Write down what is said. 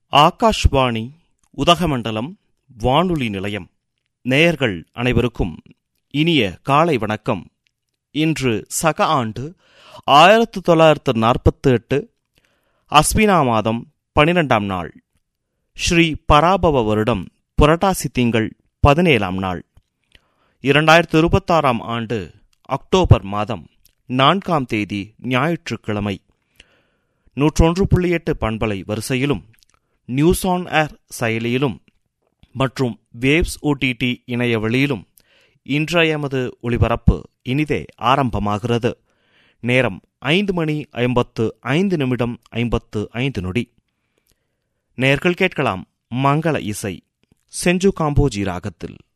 ஆகாஷ்வாணி உதகமண்டலம் வானொலி நிலையம் நேயர்கள் அனைவருக்கும் இனிய காலை வணக்கம் இன்று சக ஆண்டு ஆயிரத்து தொள்ளாயிரத்து நாற்பத்தி எட்டு அஸ்வினா மாதம் பனிரெண்டாம் நாள் ஸ்ரீ பராபவ வருடம் புரட்டாசி திங்கள் பதினேழாம் நாள் இரண்டாயிரத்து இருபத்தாறாம் ஆண்டு அக்டோபர் மாதம் நான்காம் தேதி ஞாயிற்றுக்கிழமை நூற்றொன்று புள்ளி எட்டு பண்பலை வரிசையிலும் நியூஸ் ஆன் ஏர் செயலியிலும் மற்றும் வேவ்ஸ் ஓடிடி இணைய வழியிலும் இன்றைய எமது ஒளிபரப்பு இனிதே ஆரம்பமாகிறது நேரம் ஐந்து மணி ஐம்பத்து ஐந்து நிமிடம் ஐம்பத்து ஐந்து நொடி நேர்கள் கேட்கலாம் மங்கள இசை செஞ்சு காம்போஜி ராகத்தில்